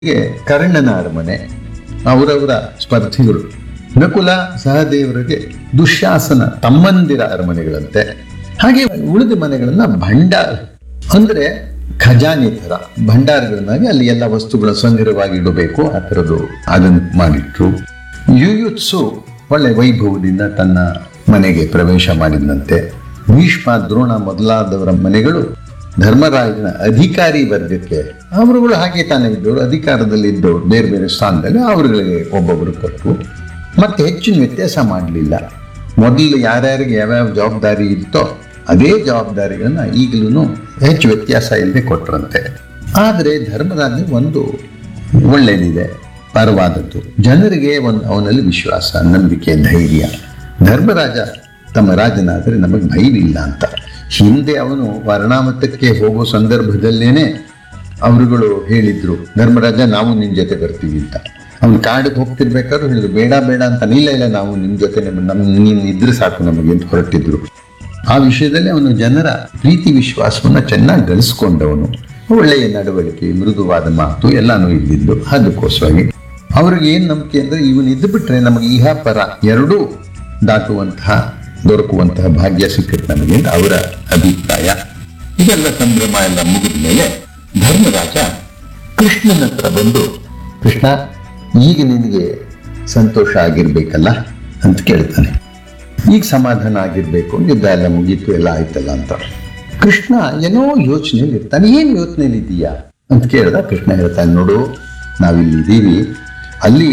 ಹೀಗೆ ಕರ್ಣನ ಅರಮನೆ ಅವರವರ ಸ್ಪರ್ಧಿಗಳು ನಕುಲ ಸಹದೇವರಿಗೆ ದುಶ್ಯಾಸನ ತಮ್ಮಂದಿರ ಅರಮನೆಗಳಂತೆ ಹಾಗೆ ಉಳಿದ ಮನೆಗಳನ್ನ ಭಂಡಾರ ಅಂದ್ರೆ ಖಜಾನೆ ತರ ಭಂಡಾರಗಳನ್ನಾಗಿ ಅಲ್ಲಿ ಎಲ್ಲ ವಸ್ತುಗಳ ಸಂಗ್ರಹವಾಗಿ ಇಡಬೇಕು ಆ ಥರದ್ದು ಅದನ್ನು ಮಾಡಿಟ್ರು ಯುಯುತ್ಸು ಒಳ್ಳೆ ವೈಭವದಿಂದ ತನ್ನ ಮನೆಗೆ ಪ್ರವೇಶ ಮಾಡಿದಂತೆ ಭೀಷ್ಮ ದ್ರೋಣ ಮೊದಲಾದವರ ಮನೆಗಳು ಧರ್ಮರಾಜನ ಅಧಿಕಾರಿ ವರ್ಗಕ್ಕೆ ಅವರುಗಳು ಹಾಗೆ ತಾನೇ ಇದ್ದವರು ಅಧಿಕಾರದಲ್ಲಿ ಇದ್ದವರು ಬೇರೆ ಬೇರೆ ಸ್ಥಾನದಲ್ಲಿ ಅವರುಗಳಿಗೆ ಒಬ್ಬೊಬ್ಬರು ಕೊಟ್ಟರು ಮತ್ತೆ ಹೆಚ್ಚಿನ ವ್ಯತ್ಯಾಸ ಮಾಡಲಿಲ್ಲ ಮೊದಲು ಯಾರ್ಯಾರಿಗೆ ಯಾವ್ಯಾವ ಜವಾಬ್ದಾರಿ ಇತ್ತೋ ಅದೇ ಜವಾಬ್ದಾರಿಗಳನ್ನ ಈಗಲೂ ಹೆಚ್ಚು ವ್ಯತ್ಯಾಸ ಇಲ್ಲದೆ ಕೊಟ್ಟರಂತೆ ಆದರೆ ಧರ್ಮರಾಜ ಒಂದು ಒಳ್ಳೆಯದಿದೆ ಪರವಾದದ್ದು ಜನರಿಗೆ ಒಂದು ಅವನಲ್ಲಿ ವಿಶ್ವಾಸ ನಂಬಿಕೆ ಧೈರ್ಯ ಧರ್ಮರಾಜ ತಮ್ಮ ರಾಜನಾದರೆ ನಮಗೆ ಭಯವಿಲ್ಲ ಅಂತ ಹಿಂದೆ ಅವನು ವರ್ಣಾಮತಕ್ಕೆ ಹೋಗೋ ಸಂದರ್ಭದಲ್ಲೇನೆ ಅವರುಗಳು ಹೇಳಿದ್ರು ಧರ್ಮರಾಜ ನಾವು ನಿನ್ನ ಜೊತೆ ಬರ್ತೀವಿ ಅಂತ ಅವ್ನು ಕಾಡಿಗೆ ಹೋಗ್ತಿರ್ಬೇಕಾದ್ರು ಹೇಳಿದ್ರು ಬೇಡ ಬೇಡ ಅಂತ ಇಲ್ಲ ಇಲ್ಲ ನಾವು ನಿನ್ನ ಜೊತೆ ನಮ್ಮ ನಮ್ ನೀನು ಇದ್ರೆ ಸಾಕು ನಮಗೆ ಅಂತ ಹೊರಟಿದ್ರು ಆ ವಿಷಯದಲ್ಲಿ ಅವನು ಜನರ ಪ್ರೀತಿ ವಿಶ್ವಾಸವನ್ನ ಚೆನ್ನಾಗಿ ಗಳಿಸ್ಕೊಂಡವನು ಒಳ್ಳೆಯ ನಡವಳಿಕೆ ಮೃದುವಾದ ಮಾತು ಎಲ್ಲಾನು ಇದ್ದಿದ್ದು ಅದಕ್ಕೋಸ್ಕರವಾಗಿ ಅವ್ರಿಗೆ ಏನ್ ನಂಬಿಕೆ ಅಂದ್ರೆ ಇವನು ಇದ್ದು ಬಿಟ್ರೆ ನಮಗೆ ಇಹ ಪರ ಎರಡೂ ದಾಟುವಂತಹ ದೊರಕುವಂತಹ ಭಾಗ್ಯ ಸಿಕ್ಕತ್ತೆ ನಮಗೆ ಅಂತ ಅವರ ಅಭಿಪ್ರಾಯ ಇದೆಲ್ಲ ಸಂಭ್ರಮ ಎಲ್ಲ ಮುಗಿದ ಮೇಲೆ ಧರ್ಮರಾಜ ಕೃಷ್ಣನ ಹತ್ರ ಬಂದು ಕೃಷ್ಣ ಈಗ ನಿನಗೆ ಸಂತೋಷ ಆಗಿರ್ಬೇಕಲ್ಲ ಅಂತ ಕೇಳ್ತಾನೆ ಈಗ ಸಮಾಧಾನ ಆಗಿರ್ಬೇಕು ಯುದ್ಧ ಎಲ್ಲ ಮುಗೀತು ಎಲ್ಲ ಆಯ್ತಲ್ಲ ಅಂತ ಕೃಷ್ಣ ಏನೋ ಯೋಚನೆಯಲ್ಲಿ ಇರ್ತಾನೆ ಏನ್ ಯೋಚನೆಯಲ್ಲಿ ಇದೀಯಾ ಅಂತ ಕೇಳ್ದ ಕೃಷ್ಣ ಹೇಳ್ತಾನೆ ನೋಡು ನಾವಿಲ್ಲಿದ್ದೀವಿ ಅಲ್ಲಿ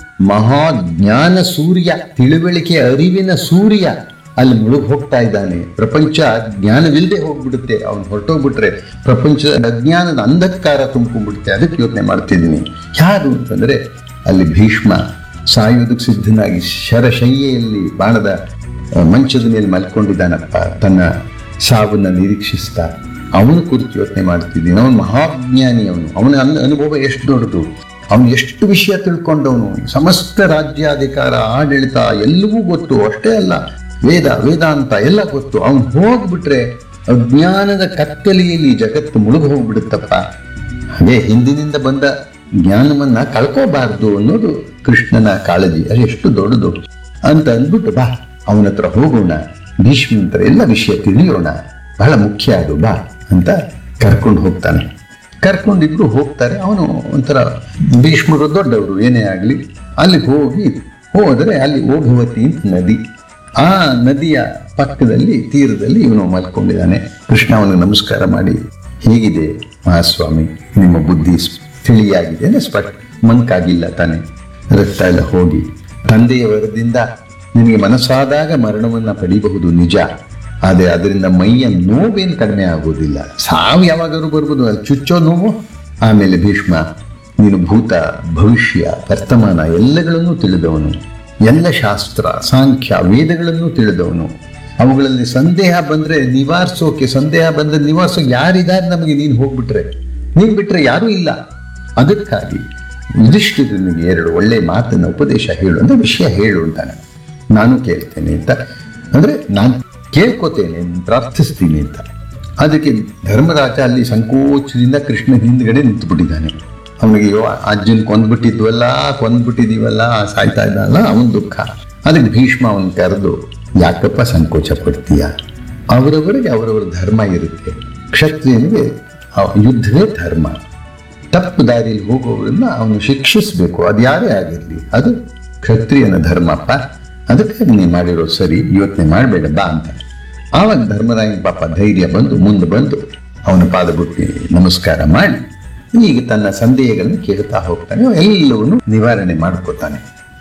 ಮಹಾಜ್ಞಾನ ಸೂರ್ಯ ತಿಳುವಳಿಕೆ ಅರಿವಿನ ಸೂರ್ಯ ಅಲ್ಲಿ ಮುಳುಗ್ ಹೋಗ್ತಾ ಇದ್ದಾನೆ ಪ್ರಪಂಚ ಜ್ಞಾನವಿಲ್ಲದೆ ಹೋಗ್ಬಿಡುತ್ತೆ ಅವ್ನು ಹೊರಟೋಗ್ಬಿಟ್ರೆ ಪ್ರಪಂಚದ ಅಜ್ಞಾನದ ಅಂಧಕಾರ ತುಂಬಿಬಿಡುತ್ತೆ ಅದಕ್ಕೆ ಯೋಚನೆ ಮಾಡ್ತಿದ್ದೀನಿ ಯಾರು ಅಂತಂದ್ರೆ ಅಲ್ಲಿ ಭೀಷ್ಮ ಸಾಯೋದಕ್ಕೆ ಸಿದ್ಧನಾಗಿ ಶರಶಯ್ಯೆಯಲ್ಲಿ ಬಾಣದ ಆ, ಮಂಚದ ಮೇಲೆ ಮಲ್ಕೊಂಡಿದ್ದಾನಪ್ಪ ತನ್ನ ಸಾವನ್ನ ನಿರೀಕ್ಷಿಸ್ತಾ ಅವನ ಕುರಿತು ಯೋಚನೆ ಮಾಡ್ತಿದ್ದೀನಿ ಅವನು ಮಹಾಜ್ಞಾನಿ ಅವನು ಅವನ ಅನ್- ಅನುಭವ ಎಷ್ಟು ದೊಡ್ಡದು ಅವನು ಎಷ್ಟು ವಿಷಯ ತಿಳ್ಕೊಂಡವನು ಸಮಸ್ತ ರಾಜ್ಯಾಧಿಕಾರ ಆಡಳಿತ ಎಲ್ಲವೂ ಗೊತ್ತು ಅಷ್ಟೇ ಅಲ್ಲ ವೇದ ವೇದಾಂತ ಎಲ್ಲ ಗೊತ್ತು ಅವನು ಹೋಗ್ಬಿಟ್ರೆ ಅಜ್ಞಾನದ ಕತ್ತಲೆಯಲ್ಲಿ ಜಗತ್ತು ಮುಳುಗು ಹೋಗ್ಬಿಡುತ್ತಪ್ಪ ಅದೇ ಹಿಂದಿನಿಂದ ಬಂದ ಜ್ಞಾನವನ್ನ ಕಳ್ಕೋಬಾರ್ದು ಅನ್ನೋದು ಕೃಷ್ಣನ ಕಾಳಜಿ ಅದು ಎಷ್ಟು ದೊಡ್ಡದು ಅಂತ ಅಂದ್ಬಿಟ್ಟು ಬಾ ಅವನ ಹತ್ರ ಹೋಗೋಣ ಭೀಷ್ಮ ಹತ್ರ ಎಲ್ಲ ವಿಷಯ ತಿಳಿಯೋಣ ಬಹಳ ಮುಖ್ಯ ಅದು ಬಾ ಅಂತ ಕರ್ಕೊಂಡು ಹೋಗ್ತಾನೆ ಕರ್ಕೊಂಡಿದ್ರು ಹೋಗ್ತಾರೆ ಅವನು ಒಂಥರ ಭೀಷ್ಮರು ದೊಡ್ಡವರು ಏನೇ ಆಗಲಿ ಅಲ್ಲಿಗೆ ಹೋಗಿ ಹೋದರೆ ಅಲ್ಲಿ ಓಘವತಿ ಅಂತ ನದಿ ಆ ನದಿಯ ಪಕ್ಕದಲ್ಲಿ ತೀರದಲ್ಲಿ ಇವನು ಮಲ್ಕೊಂಡಿದ್ದಾನೆ ಕೃಷ್ಣ ಅವನಿಗೆ ನಮಸ್ಕಾರ ಮಾಡಿ ಹೇಗಿದೆ ಮಹಾಸ್ವಾಮಿ ನಿಮ್ಮ ಬುದ್ಧಿ ಸ್- ತಿಳಿಯಾಗಿದೆ ಅಂದ್ರೆ ಸ್ಪಟ್ ಮಂಕಾಗಿಲ್ಲ ತಾನೆ ರಕ್ತ ಎಲ್ಲ ಹೋಗಿ ತಂದೆಯ ವರದಿಂದ ನಿನಗೆ ಮನಸ್ಸಾದಾಗ ಮರಣವನ್ನ ಪಡಿಬಹುದು ನಿಜ ಆದರೆ ಅದರಿಂದ ಮೈಯ ನೋವೇನು ಕಡಿಮೆ ಆಗೋದಿಲ್ಲ ಸಾವು ಯಾವಾಗಾದ್ರೂ ಬರ್ಬೋದು ಅಲ್ಲಿ ಚುಚ್ಚೋ ನೋವು ಆಮೇಲೆ ಭೀಷ್ಮ ನೀನು ಭೂತ ಭವಿಷ್ಯ ವರ್ತಮಾನ ಎಲ್ಲಗಳನ್ನೂ ತಿಳಿದವನು ಎಲ್ಲ ಶಾಸ್ತ್ರ ಸಾಂಖ್ಯ ವೇದಗಳನ್ನು ತಿಳಿದವನು ಅವುಗಳಲ್ಲಿ ಸಂದೇಹ ಬಂದ್ರೆ ನಿವಾರಿಸೋಕೆ ಸಂದೇಹ ಬಂದ್ರೆ ನಿವಾರಿಸೋಕೆ ಯಾರಿದ್ದಾರೆ ನಮಗೆ ನೀನು ಹೋಗ್ಬಿಟ್ರೆ ನೀನ್ ಬಿಟ್ರೆ ಯಾರೂ ಇಲ್ಲ ಅದಕ್ಕಾಗಿ ಯುಧಿಷ್ಠಿರನಿಗೆ ಎರಡು ಒಳ್ಳೆ ಮಾತನ್ನ ಉಪದೇಶ ಹೇಳು ಅಂದ್ರೆ ವಿಷಯ ಹೇಳು ಅಂತಾನೆ ನಾನು ಕೇಳ್ತೇನೆ ಅಂತ ಅಂದ್ರೆ ನಾನು ಕೇಳ್ಕೊತೇನೆ ಪ್ರಾರ್ಥಿಸ್ತೀನಿ ಅಂತ ಅದಕ್ಕೆ ಧರ್ಮರಾಜ ಅಲ್ಲಿ ಸಂಕೋಚದಿಂದ ಕೃಷ್ಣ ಹಿಂದ್ಗಡೆ ನಿಂತುಬಿಟ್ಟಿದ್ದಾನೆ ಅವನಿಗೆ ಅಯ್ಯೋ ಅಜ್ಜನ್ ಕೊಂದ್ಬಿಟ್ಟಿದ್ವಲ್ಲ ಕೊಂದ್ಬಿಟ್ಟಿದೀವಲ್ಲ ಸಾಯ್ತಾ ಇದ್ದಲ್ಲ ಅವನ ದುಃಖ ಅದಕ್ಕೆ ಭೀಷ್ಮ ಅವನ್ ಕರೆದು ಯಾಕಪ್ಪ ಸಂಕೋಚ ಪಡ್ತೀಯ ಅವರವರಿಗೆ ಅವರವರ ಧರ್ಮ ಇರುತ್ತೆ ಕ್ಷತ್ರಿಯನಿಗೆ ಅವ- ಯುದ್ಧವೇ ಧರ್ಮ ತಪ್ಪು ದಾರಿಯಲ್ಲಿ ಹೋಗೋರನ್ನ ಅವನು ಶಿಕ್ಷಿಸಬೇಕು ಅದು ಯಾರೇ ಆಗಿರಲಿ ಅದು ಕ್ಷತ್ರಿಯನ ಧರ್ಮಪ್ಪ ಅದಕ್ಕೆ ನೀನು ಮಾಡಿರೋ ಸರಿ ಯೋಚನೆ ಮಾಡಬೇಡ ಬಾ ಅಂತ ಆವಾಗ ಧರ್ಮರಾಯನ ಪಾಪ ಧೈರ್ಯ ಬಂದು ಮುಂದೆ ಬಂದು ಅವನ ಪಾದ ಬುಟ್ಟಿ ನಮಸ್ಕಾರ ಮಾಡಿ ಈಗ ತನ್ನ ಸಂದೇಹಗಳನ್ನು ಕೇಳ್ತಾ ಹೋಗ್ತಾನೆ ಎಲ್ಲವನ್ನೂ ನಿವಾರಣೆ ಮಾಡ್ಕೋತಾನೆ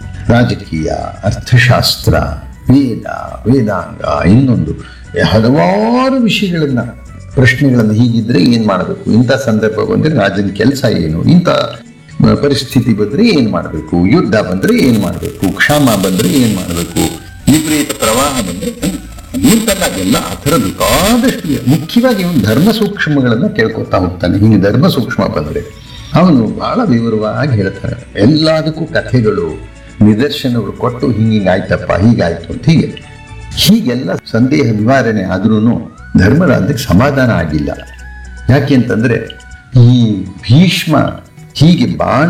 ರಾಜಕೀಯ ಅರ್ಥಶಾಸ್ತ್ರ ವೇದ ವೇದಾಂಗ ಇನ್ನೊಂದು ಹಲವಾರು ವಿಷಯಗಳನ್ನ ಪ್ರಶ್ನೆಗಳನ್ನು ಹೀಗಿದ್ರೆ ಏನ್ ಮಾಡಬೇಕು ಇಂಥ ಸಂದರ್ಭ ಬಂದ್ರೆ ರಾಜನ ಕೆಲಸ ಏನು ಇಂಥ ಪರಿಸ್ಥಿತಿ ಬಂದ್ರೆ ಏನ್ ಮಾಡಬೇಕು ಯುದ್ಧ ಬಂದ್ರೆ ಏನ್ ಮಾಡಬೇಕು ಕ್ಷಾಮ ಬಂದ್ರೆ ಏನ್ ಮಾಡಬೇಕು ವಿಪರೀತ ಪ್ರವಾಹ ಬಂದ್ರೆ ಇಂತೆಲ್ಲ ಎಲ್ಲ ಆ ಥರ ಬೇಕಾದಷ್ಟು ಇದೆ. ಮುಖ್ಯವಾಗಿ ಇವನು ಧರ್ಮ ಸೂಕ್ಷ್ಮಗಳನ್ನ ಕೇಳ್ಕೊತಾ ಹೋಗ್ತಾನೆ ಹಿಂಗೆ ಧರ್ಮ ಸೂಕ್ಷ್ಮ ಬಂದ್ರೆ ಅವನು ಬಹಳ ವಿವರವಾಗಿ ಹೇಳ್ತಾನೆ ಎಲ್ಲದಕ್ಕೂ ಕಥೆಗಳು ನಿದರ್ಶನಗಳು ಕೊಟ್ಟು ಹಿಂಗಾಯ್ತಪ್ಪ ಹೀಗಾಯ್ತು ಅಂತ ಹೀಗೆ ಹೀಗೆಲ್ಲ ಸಂದೇಹ ನಿವಾರಣೆ ಆದ್ರೂ ಧರ್ಮರಾಜಕ್ಕೆ ಸಮಾಧಾನ ಆಗಿಲ್ಲ ಯಾಕೆ ಅಂತಂದ್ರೆ ಈ ಭೀಷ್ಮ ಹೀಗೆ ಬಾಣ